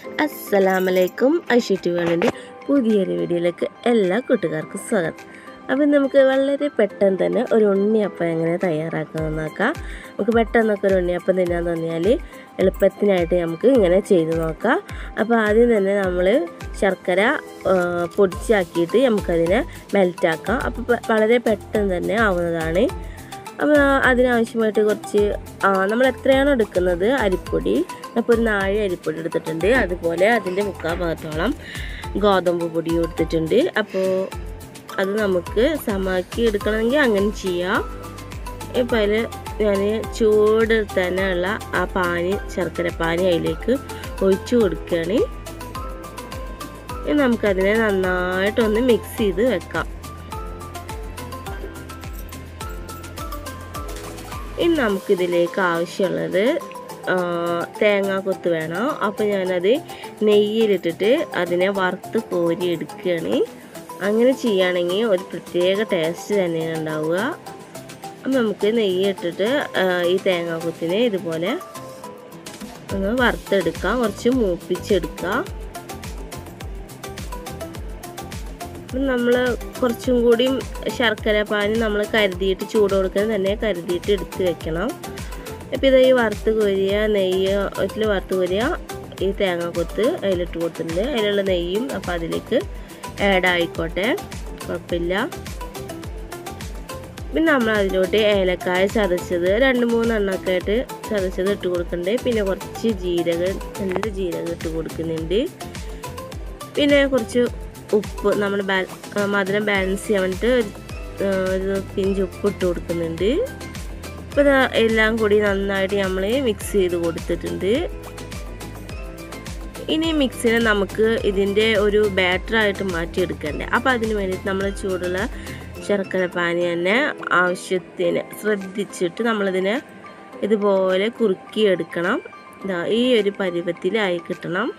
അസ്സലാമലൈക്കും ഐഷു വേളിൻ്റെ പുതിയൊരു വീഡിയോയിലേക്ക് എല്ലാ കൂട്ടുകാർക്കും സ്വാഗതം അപ്പം നമുക്ക് വളരെ പെട്ടെന്ന് തന്നെ ഒരു ഉണ്ണിയപ്പം എങ്ങനെ തയ്യാറാക്കാമെന്ന് നോക്കാം നമുക്ക് പെട്ടെന്നൊക്കെ ഒരു ഉണ്ണിയപ്പം തിന്നാൻ തോന്നിയാൽ എളുപ്പത്തിനായിട്ട് നമുക്ക് ഇങ്ങനെ ചെയ്ത് നോക്കാം അപ്പോൾ ആദ്യം തന്നെ നമ്മൾ ശർക്കര ആ, പൊടിച്ചാക്കിയിട്ട് നമുക്കതിനെ മെൽറ്റാക്കാം അപ്പോൾ പ- വളരെ പെട്ടെന്ന് തന്നെ ആവുന്നതാണ് അപ്പോൾ അതിനാവശ്യമായിട്ട് കുറച്ച് ആ, നമ്മൾ എത്രയാണോ എടുക്കുന്നത് അരിപ്പൊടി അപ്പോൾ ഒരു നാഴി അരിപ്പൊടി എടുത്തിട്ടുണ്ട് അതുപോലെ അതിൻ്റെ മുക്കാൽ ഭാഗത്തോളം ഗോതമ്പ് പൊടി എടുത്തിട്ടുണ്ട് അപ്പോൾ അത് നമുക്ക് സമാക്കി എടുക്കണമെങ്കിൽ അങ്ങനെ ചെയ്യാം ഇപ്പോൾ അതിൽ ഞാൻ ചൂട് തന്നെ ഉള്ള ആ പാനി ശർക്കര പാനി അതിലേക്ക് ഒഴിച്ചു കൊടുക്കുകയാണ് ഇനി നമുക്കതിനെ നന്നായിട്ടൊന്ന് മിക്സ് ചെയ്ത് വെക്കാം ഇനി നമുക്കിതിലേക്ക് ആവശ്യമുള്ളത് തേങ്ങാക്കൊത്ത് വേണം അപ്പോൾ ഞാനത് നെയ്യിലിട്ടിട്ട് അതിനെ വറുത്ത് കോരി എടുക്കുകയാണ് അങ്ങനെ ചെയ്യുകയാണെങ്കിൽ ഒരു പ്രത്യേക ടേസ്റ്റ് തന്നെയാണ് ഉണ്ടാവുക അപ്പം നമുക്ക് നെയ്യ് ഇട്ടിട്ട് ആ, ഈ തേങ്ങാക്കൊത്തിനെ ഇതുപോലെ ഒന്ന് വറുത്തെടുക്കാം കുറച്ച് മൂപ്പിച്ചെടുക്കുക അപ്പം നമ്മൾ കുറച്ചും കൂടിയും ശർക്കര പാനി നമ്മൾ കരുതിയിട്ട് ചൂട് കൊടുക്കുന്നത് തന്നെ കരുതിയിട്ട് എടുത്ത് വെക്കണം അപ്പോൾ ഇത് ഈ വറുത്ത് കോരിയ നെയ്യ് ഇതിൽ വറുത്ത് കോരിയ ഈ തേങ്ങാക്കൊത്ത് അതിലിട്ട് കൊടുത്തിട്ടുണ്ട് അതിലുള്ള നെയ്യും അപ്പോൾ അതിലേക്ക് ആഡ് ആയിക്കോട്ടെ കുഴപ്പമില്ല പിന്നെ നമ്മൾ അതിലോട്ട് ഏലക്കായ ചതച്ചത് രണ്ട് മൂന്നെണ്ണമൊക്കെ ആയിട്ട് ചതച്ചത് ഇട്ട് കൊടുക്കുന്നുണ്ട് പിന്നെ കുറച്ച് ജീരകം രണ്ട് ജീരകം ഇട്ട് കൊടുക്കുന്നുണ്ട് പിന്നെ കുറച്ച് ഉപ്പ് നമ്മൾ ബാ ആ, മധുരം ബാലൻസ് ചെയ്യാൻ വേണ്ടിയിട്ട് ഒരു, ആ, ഒരു പിഞ്ച് ഉപ്പ് ഇട്ട് കൊടുക്കുന്നുണ്ട് അപ്പോൾ ഇതാ എല്ലാം കൂടി നന്നായിട്ട് നമ്മൾ മിക്സ് ചെയ്ത് കൊടുത്തിട്ടുണ്ട് ഇനി മിക്സിനെ നമുക്ക് ഇതിൻ്റെ ഒരു ബാറ്ററായിട്ട് മാറ്റിയെടുക്കണ്ടേ അപ്പോൾ അതിന് വേണ്ടിയിട്ട് നമ്മൾ ചൂടുള്ള ശർക്കര പാനി തന്നെ ആവശ്യത്തിന് ശ്രദ്ധിച്ചിട്ട് നമ്മളിതിനെ ഇതുപോലെ കുറുക്കിയെടുക്കണം ഇതാ ഈ ഒരു പരുവത്തിലായി കിട്ടണം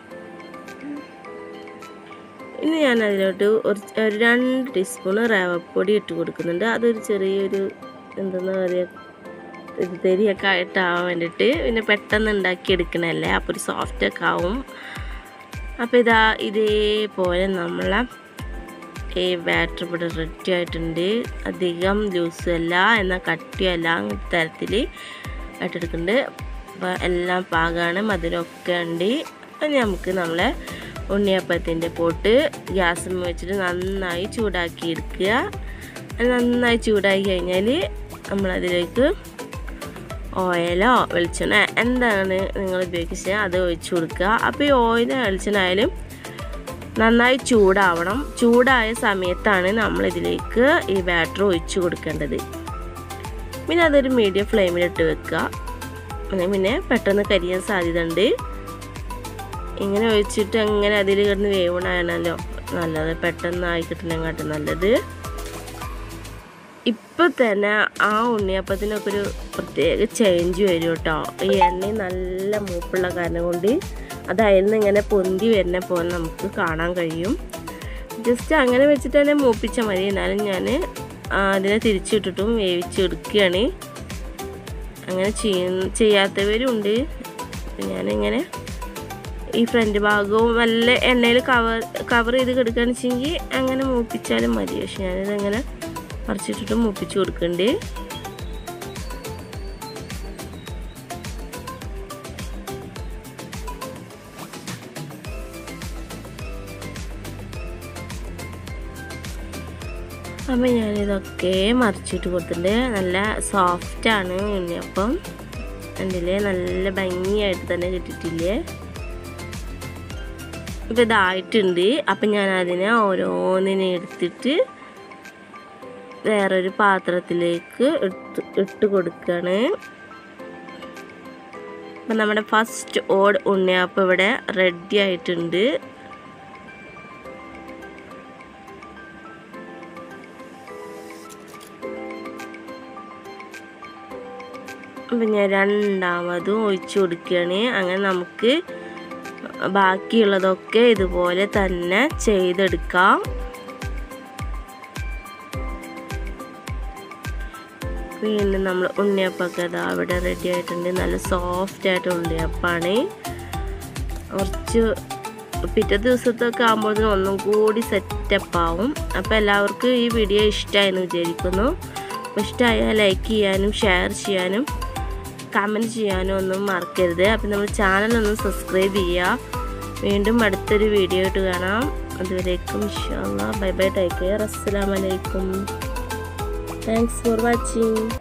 ഇനി ഞാൻ അതിലോട്ട് ഒരു ഒരു രണ്ട് ടീസ്പൂൺ റവപ്പൊടി ഇട്ട് കൊടുക്കുന്നുണ്ട് അതൊരു ചെറിയൊരു എന്തെന്നാ പറയുക ഇത് തെരിയൊക്കെ ആയിട്ടാവാൻ വേണ്ടിയിട്ട് പിന്നെ പെട്ടെന്ന് ഉണ്ടാക്കിയെടുക്കണല്ലേ അപ്പോൾ ഒരു സോഫ്റ്റൊക്കെ ആവും അപ്പോൾ ഇതാ ഇതേപോലെ നമ്മളെ ഈ ബാറ്റർ ഇവിടെ റെഡി ആയിട്ടുണ്ട് അധികം ലൂസും അല്ല എന്നാൽ കട്ടിയും അല്ല അങ്ങനത്തെ തരത്തിൽ ആയിട്ടെടുക്കുന്നുണ്ട് അപ്പോൾ എല്ലാം പാകമാണ് മധുരമൊക്കെ ഉണ്ട് അപ്പം നമുക്ക് നമ്മളെ ഉണ്ണിയപ്പത്തിൻ്റെ പോട്ട് ഗ്യാസ് വെച്ചിട്ട് നന്നായി ചൂടാക്കി എടുക്കുക അത് നന്നായി ചൂടാക്കി കഴിഞ്ഞാൽ നമ്മളതിലേക്ക് ഓയിലോ വെളിച്ചെണ്ണ എന്താണ് നിങ്ങൾ ഉപയോഗിച്ചത് അത് ഒഴിച്ചു കൊടുക്കുക അപ്പോൾ ഈ ഓയിൽ വെളിച്ചെണ്ണ ആയാലും നന്നായി ചൂടാവണം ചൂടായ സമയത്താണ് നമ്മളിതിലേക്ക് ഈ ബാറ്റർ ഒഴിച്ചു കൊടുക്കേണ്ടത് പിന്നെ അതൊരു മീഡിയം ഫ്ലെയിമിലിട്ട് വെക്കുക അങ്ങനെ പിന്നെ പെട്ടെന്ന് കരിയാൻ സാധ്യത ഉണ്ട് ഇങ്ങനെ ഒഴിച്ചിട്ട് അങ്ങനെ അതിൽ കിടന്ന് വേവണാണല്ലോ നല്ലത് പെട്ടെന്നായി കിട്ടുന്നതിനെക്കാട്ടും നല്ലത് ഇപ്പം തന്നെ ആ ഉണ്ണിയപ്പത്തിനൊക്കെ ഒരു പ്രത്യേക ചേഞ്ച് വരും കേട്ടോ ഈ എണ്ണ നല്ല മൂപ്പുള്ള കാരണം കൊണ്ട് അത് അതിൽ നിന്ന് ഇങ്ങനെ പൊന്തി വരുന്ന പോലെ നമുക്ക് കാണാൻ കഴിയും ജസ്റ്റ് അങ്ങനെ വെച്ചിട്ട് തന്നെ മൂപ്പിച്ചാൽ മതി എന്നാലും ഞാൻ അതിനെ തിരിച്ചിട്ടിട്ടും വേവിച്ചെടുക്കുകയാണ് അങ്ങനെ ചെയ്യ ചെയ്യാത്തവരും ഉണ്ട് അപ്പം ഞാനിങ്ങനെ ഈ ഫ്രണ്ട് ഭാഗവും നല്ല എണ്ണയിൽ കവർ കവർ ചെയ്ത് കിടക്കുകയാണെന്ന് വെച്ചെങ്കിൽ അങ്ങനെ മൂപ്പിച്ചാലും മതി പക്ഷെ ഞാനിത് അങ്ങനെ മറിച്ചിട്ടിട്ട് മൂപ്പിച്ച് കൊടുക്കുന്നുണ്ട് അപ്പം ഞാനിതൊക്കെ മറിച്ചിട്ട് കൊടുത്തിട്ടുണ്ട് നല്ല സോഫ്റ്റാണ് ഉണ്ണിയപ്പം കണ്ടില്ലേ നല്ല ഭംഗിയായിട്ട് തന്നെ കിട്ടിയിട്ടില്ലേ ഇപ്പം ഇതായിട്ടുണ്ട് അപ്പം ഞാൻ അതിനെ ഓരോന്നിനെ എടുത്തിട്ട് വേറൊരു പാത്രത്തിലേക്ക് ഇട്ട് ഇട്ട് കൊടുക്കുകയാണ് അപ്പം നമ്മുടെ ഫസ്റ്റ് ഓട് ഉണ്ണിയപ്പം ഇവിടെ റെഡി ആയിട്ടുണ്ട് അപ്പം ഞാൻ രണ്ടാമതും ഒഴിച്ചു കൊടുക്കുകയാണ് അങ്ങനെ നമുക്ക് ബാക്കിയുള്ളതൊക്കെ ഇതുപോലെ തന്നെ ചെയ്തെടുക്കാം വീണ്ടും നമ്മൾ ഉണ്ണിയപ്പമൊക്കെ ഇതാ അവിടെ റെഡി ആയിട്ടുണ്ട് നല്ല സോഫ്റ്റ് ആയിട്ട് ഉണ്ണിയപ്പാണ് കുറച്ച് പിറ്റേ ദിവസത്തൊക്കെ ആകുമ്പോഴത്തേനും ഒന്നും കൂടി സെറ്റപ്പ് ആവും അപ്പോൾ എല്ലാവർക്കും ഈ വീഡിയോ ഇഷ്ടമായെന്ന് വിചാരിക്കുന്നു അപ്പോൾ ഇഷ്ടമായാൽ ലൈക്ക് ചെയ്യാനും ഷെയർ ചെയ്യാനും കമൻറ്റ് ചെയ്യാനും ഒന്നും മറക്കരുത് അപ്പോൾ നമ്മൾ ചാനലൊന്ന് സബ്സ്ക്രൈബ് ചെയ്യുക വീണ്ടും അടുത്തൊരു വീഡിയോ ആയിട്ട് കാണാം അതുവരേക്കും ഇൻഷാല്ലാ ബൈ ബൈ ടേക്ക് കെയർ അസ്സലാമലൈക്കും താങ്ക്സ് ഫോർ വാച്ചിങ്